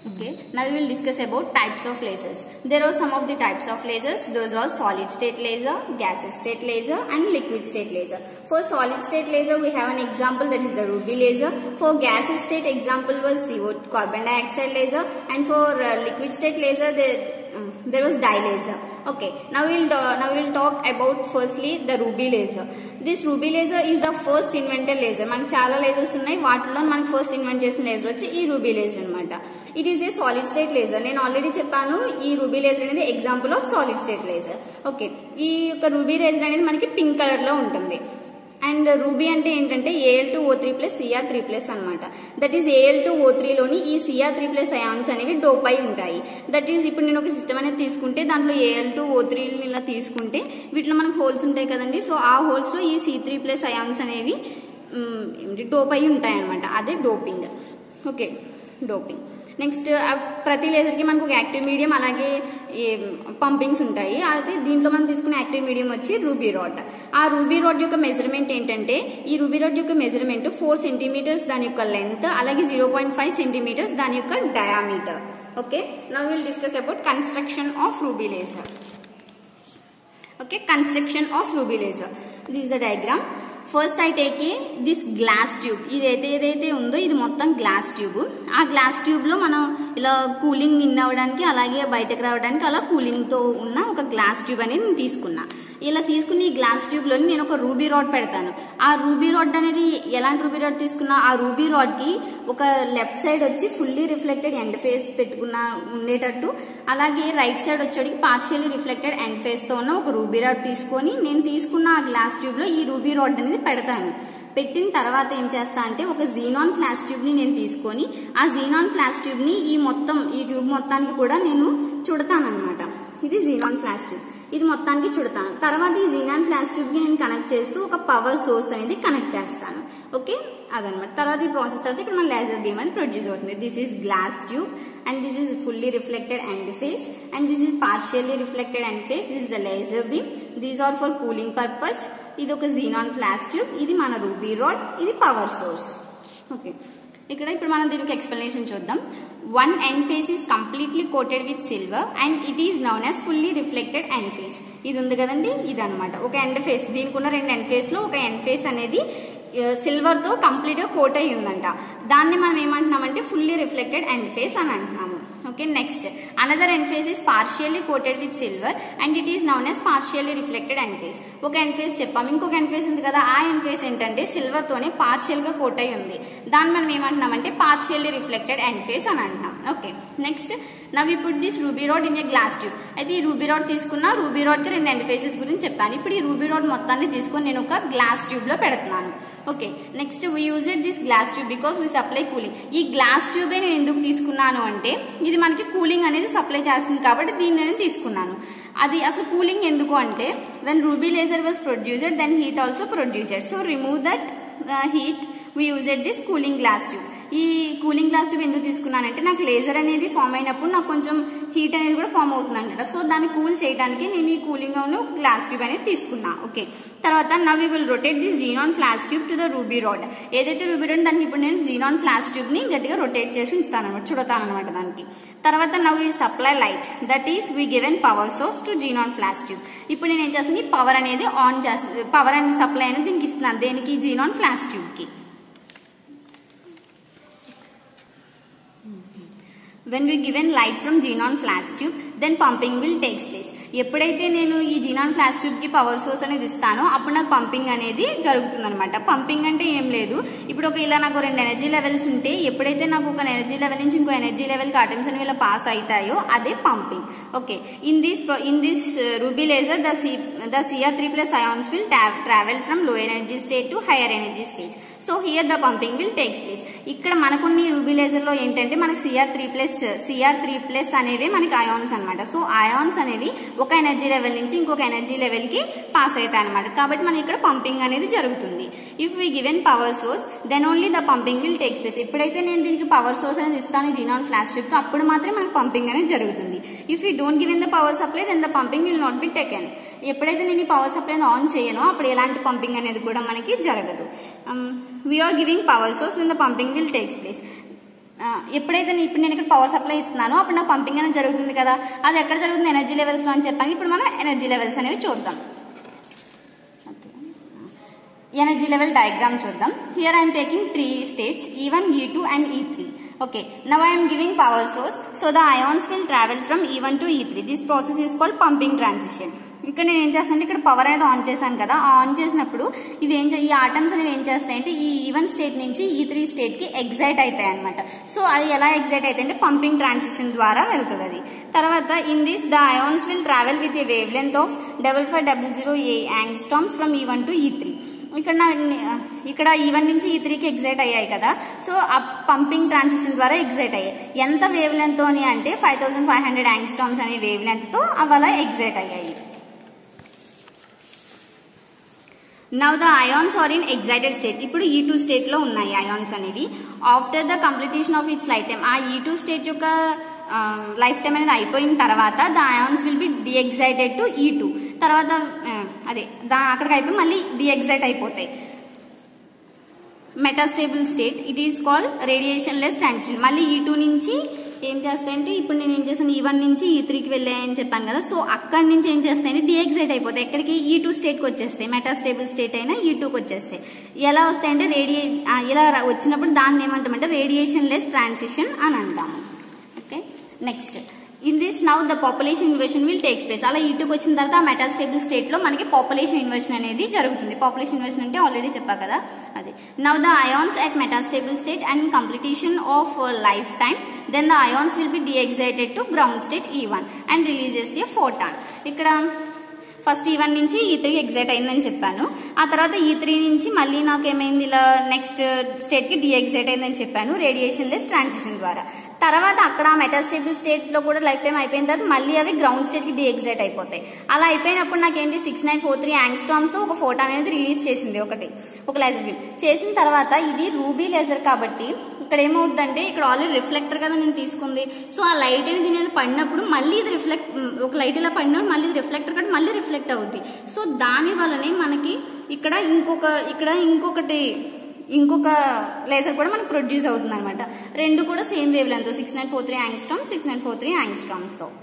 Okay, now we will discuss about types of lasers. There are some of the types of lasers. Those are solid state laser, gaseous state laser and liquid state laser. For solid state laser we have an example that is the ruby laser. For gaseous state example was CO carbon dioxide laser and for uh, liquid state laser there, um, there was dye laser. Okay, now we will uh, now we will talk about firstly the ruby laser. This ruby laser is the first invented laser మనకి చాలా lasers ఉన్నాయి వాటిలో మనకి first invent చేసిన laser వచ్చి ఈ ruby laser అనమాట it is a solid state laser నేను ఆల్రెడీ చెప్పాను ఈ రూబీ లేజర్ అనేది example of solid state laser okay ఈ యొక్క రూబీ లేజర్ అనేది మనకి పింక్ కలర్ లో ఉంటుంది అండ్ రూబీ అంటే ఏంటంటే AL two O three plus CR three plus అనమాట that is AL two O త్రీలోని ఈ సిఆర్ త్రీ ప్లస్ అయాన్స్ అనేవి డోప్ అయి ఉంటాయి దట్ ఈస్ ఇప్పుడు నేను ఒక సిస్టమ్ అనేది తీసుకుంటే దాంట్లో ఏఎల్ టు ఓ త్రీ ఇలా తీసుకుంటే వీటిలో మనకు హోల్స్ ఉంటాయి కదండి సో ఆ హోల్స్లో ఈ సి త్రీ ప్లస్ అయాన్స్ అనేవి డోప్ అయి ఉంటాయి అనమాట అదే డోపింగ్ ఓకే డోపింగ్ నెక్స్ట్ ప్రతి లేజర్కి మనకు ఒక యాక్టివ్ మీడియం అలాగే పంపింగ్స్ ఉంటాయి అయితే దీంట్లో మనం తీసుకునే యాక్టివ్ మీడియం వచ్చి రూబీ రాడ్ ఆ రూబీ రాడ్ యొక్క మెజర్మెంట్ ఏంటంటే ఈ రూబీ రాడ్ యొక్క మెజర్మెంట్ ఫోర్ సెంటీమీటర్స్ దాని యొక్క లెంత్ అలాగే జీరో పాయింట్ ఫైవ్ సెంటీమీటర్స్ దాని యొక్క diameter okay now will discuss about construction of ruby laser okay construction of ruby laser this the diagram first I take a this glass tube ఇదైతే ఏదైతే ఉందో ఇది మొత్తం గ్లాస్ ట్యూబ్ ఆ glass ట్యూబ్లో మనం ఇలా కూలింగ్ ఇన్ అవ్వడానికి అలాగే బయటకు రావడానికి అలా కూలింగ్తో ఉన్న ఒక గ్లాస్ ట్యూబ్ అనేది నేను తీసుకున్నా ఇలా తీసుకుని ఈ గ్లాస్ ట్యూబ్లో నేను ఒక రూబీ రాడ్ పెడతాను ఆ రూబీ రాడ్ అనేది ఎలాంటి రూబీ రాడ్ తీసుకున్నా ఆ రూబీ రాడ్కి ఒక లెఫ్ట్ సైడ్ వచ్చి ఫుల్లీ రిఫ్లెక్టెడ్ ఎండ్ ఫేస్ పెట్టుకున్న ఉండేటట్టు అలాగే రైట్ సైడ్ వచ్చేటికి పార్షియల్లీ రిఫ్లెక్టెడ్ ఎండ్ ఫేస్తో ఉన్న ఒక రూబీ రాడ్ తీసుకొని నేను తీసుకున్న ఆ గ్లాస్ ట్యూబ్లో ఈ రూబీ రాడ్ అనేది పెడతాను పెట్టిన తర్వాత ఏం చేస్తా అంటే ఒక జీనాన్ ఫ్లాష్ ట్యూబ్ ని నేను తీసుకొని ఆ జీనాన్ ఫ్లాష్ ట్యూబ్ ని ఈ మొత్తం ఈ ట్యూబ్ మొత్తానికి కూడా నేను చుడతాను అనమాట ఇది జీనాన్ ఫ్లాష్ ట్యూబ్ ఇది మొత్తానికి చుడతాను తర్వాత ఈ జీనాన్ ఫ్లాష్ ట్యూబ్ కి నేను కనెక్ట్ చేస్తూ ఒక పవర్ సోర్స్ అనేది కనెక్ట్ చేస్తాను ఓకే అదనమాట తర్వాత ఈ ప్రాసెస్ తర్వాత ఇక్కడ మన లేజర్ బీమ్ అని ప్రొడ్యూస్ అవుతుంది this is glass tube and this is fully reflected end phase and this is partially reflected end phase this is the laser beam these are for cooling purpose ఇది ఒక xenon flash tube ఇది మన ruby rod ఇది power source okay ఇక్కడ ఇప్పుడు మనం దీనికి explanation చూద్దాం one end face is completely coated with silver and it is known as fully reflected end face ఇది ఉంది కదండి ఇది అనమాట ఒక ఎండ్ ఫేస్ దీనికి ఉన్న రెండు ఎండ్ ఫేస్ లో ఒక ఎండ్ ఫేస్ అనేది సిల్వర్ తో కంప్లీట్ గా కోట్ అయి ఉందంట దాన్ని మనం ఏమంటున్నామంటే ఫుల్లీ రిఫ్లెక్టెడ్ ఎండ్ ఫేస్ అని అంటున్నాము okay next another end face is partially coated with silver and it is known as partially reflected end face ఒక ఎండ్ ఫేస్ చెప్పాం ఇంకొక ఎండ్ ఫేస్ ఉంది కదా ఆ ఎండ్ ఫేస్ ఏంటంటే సిల్వర్ తోనే పార్షియల్ గా కోట్ అయి ఉంది దాన్ని మనం ఏమంటున్నామంటే పార్షియల్లీ రిఫ్లెక్టెడ్ ఎండ్ ఫేస్ అని అంటున్నాం ఓకే నెక్స్ట్ నవ్ ఈ put this ruby rod in a glass tube అయితే ఈ రూబీ రాడ్ తీసుకున్న రూబీ రాడ్ కి రెండు ఎండ్ ఫేసెస్ గురించి చెప్పాను ఇప్పుడు ఈ రూబీ రాడ్ మొత్తాన్ని తీసుకొని నేను ఒక గ్లాస్ ట్యూబ్ లో పెడుతున్నాను okay next we use it this glass tube because we supply cooling ఈ గ్లాస్ ట్యూబే నేను ఎందుకు తీసుకున్నాను అంటే ఇది మనకి కూలింగ్ అనేది సప్లై చేస్తుంది కాబట్టి దీన్ని నేను తీసుకున్నాను అది అసలు కూలింగ్ ఎందుకు అంటే when ruby laser was produced then heat also produced so remove that heat we use it this cooling glass tube ఈ కూలింగ్ గ్లాస్ ట్యూబ్ ఎందుకు తీసుకున్నానంటే నాకు లేజర్ అనేది ఫామ్ అయినప్పుడు నాకు కొంచెం హీట్ అనేది కూడా ఫామ్ అవుతుంది అనమాట సో దాన్ని కూల్ చేయడానికి నేను ఈ కూలింగ్ ఉన్న గ్లాస్ ట్యూబ్ అనేది తీసుకున్నా ఓకే తర్వాత now will rotate this xenon flash tube to the ruby rod ఏదైతే రూబీ రాడ్ దానికి ఇప్పుడు నేను జీనాన్ ఫ్లాష్ ట్యూబ్ ని గట్టిగా రొటేట్ చేసి ఉంచుతాను అనమాట చుడతాను అనమాట దానికి తర్వాత now will supply light that is we given power source to xenon flash tube ఇప్పుడు నేను ఏం చేస్తుంది పవర్ అనేది ఆన్ చేస్తుంది పవర్ అనేది సప్లై అనేది దీనికి ఇస్తున్నాను దేనికి జీనాన్ ఫ్లాష్ ట్యూబ్ కి when we given light from xenon flash tube then pumping will takes place ఎప్పుడైతే నేను ఈ జీనాన్ ఫ్లాష్ ట్యూబ్ కి పవర్ సోర్స్ అనేది ఇస్తానో అప్పుడు నాకు పంపింగ్ అనేది జరుగుతుంది అనమాట పంపింగ్ అంటే ఏం లేదు ఇప్పుడు ఒక ఇలా నాకు రెండు ఎనర్జీ లెవెల్స్ ఉంటే ఎప్పుడైతే నాకు ఒక ఎనర్జీ లెవెల్ నుంచి ఇంకో ఎనర్జీ లెవెల్ ఆటమ్స్ అనేవి ఇలా పాస్ అవుతాయో అదే pumping okay in this in this ruby laser the C the CR three plus ions will travel from low energy state to higher energy stage so here the pumping will takes place ఇక్కడ మనకున్న ruby laser లో ఏంటంటే మనకి CR three plus CR three plus అనేవి మనకి ions అనమాట so ions అనేవి ఒక ఎనర్జీ లెవెల్ నుంచి ఇంకొక ఎనర్జీ లెవెల్ కి పాస్ అవుతాయి అనమాట కాబట్టి మనకి ఇక్కడ పంపింగ్ అనేది జరుగుతుంది if we given power source then only the pumping will takes place ఎప్పుడైతే నేను దీనికి పవర్ సోర్స్ అనేది ఇస్తాను జీనాన్ ఫ్లాష్ ట్యూబ్ అప్పుడు మాత్రమే మనకి పంపింగ్ అనేది జరుగుతుంది if you don't given the power supply then the pumping will not be taken ఎప్పుడైతే నేను ఈ పవర్ సప్లై ఆన్ చేయనో అప్పుడు ఎలాంటి పంపింగ్ అనేది కూడా మనకి జరగదు we are giving power source then the pumping will takes place ఆ, ఎప్పుడైతే నేను- ఇప్పుడు నేను ఇక్కడ పవర్ సప్లై ఇస్తున్నానో అప్పుడు నాకు పంపింగ్ అనేది జరుగుతుంది కదా అది ఎక్కడ జరుగుతుంది ఎనర్జీ లెవెల్స్లో అని చెప్పాను ఇప్పుడు మనం ఎనర్జీ లెవెల్స్ అనేవి చూద్దాం ఎనర్జీ లెవెల్ డయాగ్రామ్ చూద్దాం here I'm taking three states E one E two and E three okay now I'm giving power source so the ions will travel from E one to E three this process is called pumping transition ఇక్కడ నేను ఏం చేస్తానంటే ఇక్కడ power అనేది on చేశాను కదా ఆ on చేసినప్పుడు ఇవి ఏం చే- ఈ ఆటమ్స్ అనేవి ఏం చేస్తాయంటే ఈ ఈవెన్ స్టేట్ నుంచి ఈ త్రీ స్టేట్ కి ఎగ్జైట్ అవుతాయి అనమాట సో అది ఎలా ఎగ్జైట్ అయితే అంటే పంపింగ్ ట్రాన్సిషన్ ద్వారా వెళ్తుంది అది తర్వాత in this the ions will travel with a wavelength of double five double zero a angstroms from E one to E three ఇక్కడ నా- ఇక్కడ ఈవెన్ నుంచి ఈ త్రీకి ఎగ్జైట్ అయ్యాయి కదా సో ఆ పంపింగ్ ట్రాన్సిషన్ ద్వారా ఎగ్జైట్ అయ్యాయి ఎంత వేవ్ లెంత్ అని అంటే five thousand five hundred angstroms అనే వేవ్ లెంత్ తో అవి అలా ఎగ్జైట్ అయ్యాయి now the ions are in excited state ఇప్పుడు ఈ టూ స్టేట్ లో ఉన్నాయి అయాన్స్ అనేవి after the completion of its lifetime ఆ ఈ టూ స్టేట్ యొక్క లైఫ్ టైం అనేది అయిపోయిన తర్వాత the ions will be de-excited to E two తర్వాత ఆ, అదే దా అక్కడికి అయిపోయి మళ్ళీ డి ఎగ్జైట్ అయిపోతాయి metastable state it is called radiationless transition మళ్ళీ ఈ టూ నుంచి ఏం చేస్తాయంటే ఇప్పుడు నేను ఏం చేస్తాను ఈ వన్ నుంచి ఈ త్రీకి వెళ్ళాయని చెప్పాను కదా సో అక్కడి నుంచి ఏం చేస్తాయంటే డిఎగ్జైట్ అయిపోతాయి ఎక్కడికి ఈ టూ స్టేట్కి వచ్చేస్తాయి మెటాస్టేబుల్ స్టేట్ అయినా ఈ టూకి వచ్చేస్తాయి ఎలా వస్తాయంటే రేడియే ఆ, ఇలా రా- వచ్చినప్పుడు దాన్ని ఏమంటామంటే రేడియేషన్ లెస్ ట్రాన్సిషన్ అని అంటాము okay next in this now the population inversion will takes place అలా ఇటుకు వచ్చిన తర్వాత ఆ మెటాస్టేబుల్ స్టేట్ లో మనకి పాపులేషన్ ఇన్వర్షన్ అనేది జరుగుతుంది పాపులేషన్ ఇన్వర్షన్ అంటే ఆల్రెడీ చెప్పా కదా అది now the ions at metastable state and completion of life time then the ions will be deexcited to ground state E one and releases a photon ఇక్కడ first E one నుంచి E three excite అయిందని చెప్పాను ఆ తర్వాత ఈ three నుంచి మళ్ళీ నాకు ఏమైంది ఇలా నెక్స్ట్ స్టేట్ కి డిఎగ్జైట్ అయిందని చెప్పాను రేడియేషన్ లెస్ ట్రాన్సిషన్ ద్వారా తర్వాత అక్కడ మెటాస్టేబుల్ స్టేట్ లో కూడా లైఫ్ టైం అయిపోయిన తర్వాత మళ్ళీ అవి గ్రౌండ్ స్టేట్ కి డిఎగ్జైట్ అయిపోతాయి అలా అయిపోయినప్పుడు నాకేంటి six nine four three angstroms తో ఒక ఫోటాన్ అనేది రిలీజ్ చేసింది ఒకటి ఒక లేజర్ బీమ్ చేసిన తర్వాత ఇది రూబీ లేజర్ కాబట్టి ఇక్కడ ఏమవుతుందంటే ఇక్కడ ఆల్రెడీ రిఫ్లెక్టర్ కదా నేను తీసుకుంది సో ఆ లైట్ అనేది దీని మీద పడినప్పుడు మళ్ళీ ఇది రిఫ్లెక్ట్ ఒక లైట్ ఇలా పడినప్పుడు మళ్ళీ ఇది రిఫ్లెక్టర్ కాబట్టి మళ్ళీ రిఫ్లెక్ట్ అవుద్ది సో దాని వల్లనే మనకి ఇక్కడ ఇంకొక ఇక్కడ ఇంకొకటి ఇంకొక లేజర్ కూడా మనకు ప్రొడ్యూస్ అవుతుంది అనమాట రెండు కూడా same wavelength six nine four three angstrom six nine four three angstroms తో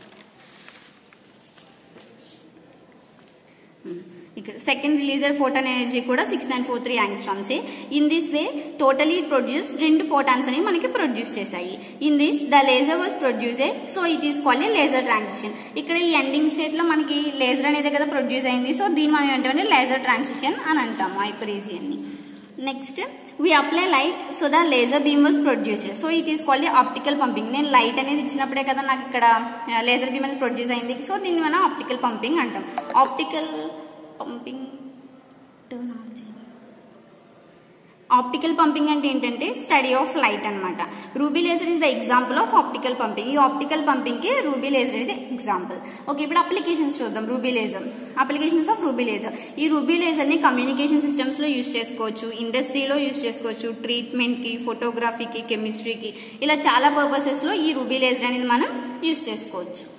ఇక్కడ సెకండ్ రిలీజర్ ఫోటాన్ ఎనర్జీ కూడా six nine four three angstroms in this way totally produce రెండు ఫోటాన్స్ అని మనకి ప్రొడ్యూస్ చేశాయి in this the laser was produced so it is called a laser transition ఇక్కడ ఈ ending state లో మనకి laser అనేది కదా ప్రొడ్యూస్ అయింది సో దీన్ని మనం ఏంటంటే లేజర్ ట్రాన్సిషన్ అని అంటాము హైపరీజియన్ ని next we apply light so the laser beam was produced so it is called optical pumping నేను లైట్ అనేది ఇచ్చినప్పుడే కదా నాకు ఇక్కడ లేజర్ బీమ్ అనేది ప్రొడ్యూస్ అయింది సో దీన్ని మనం ఆప్టికల్ పంపింగ్ అంటాం optical pumping terminology optical pumping అంటే ఏంటంటే స్టడీ ఆఫ్ లైట్ అన్నమాట ruby laser is the example of optical pumping ఈ ఆప్టికల్ పంపింగ్ కి రూబీ లేజర్ అనేది ఎగ్జాంపుల్ ఓకే ఇప్పుడు అప్లికేషన్స్ చూద్దాం ruby laser applications of ruby laser ఈ రూబీ లేజర్ ని కమ్యూనికేషన్ సిస్టమ్స్ లో యూస్ చేసుకోవచ్చు ఇండస్ట్రీలో యూస్ చేసుకోవచ్చు ట్రీట్మెంట్ కి ఫోటోగ్రఫీకి కెమిస్ట్రీకి ఇలా చాలా పర్పసెస్ లో ఈ రూబీ లేజర్ అనేది మనం యూస్ చేసుకోవచ్చు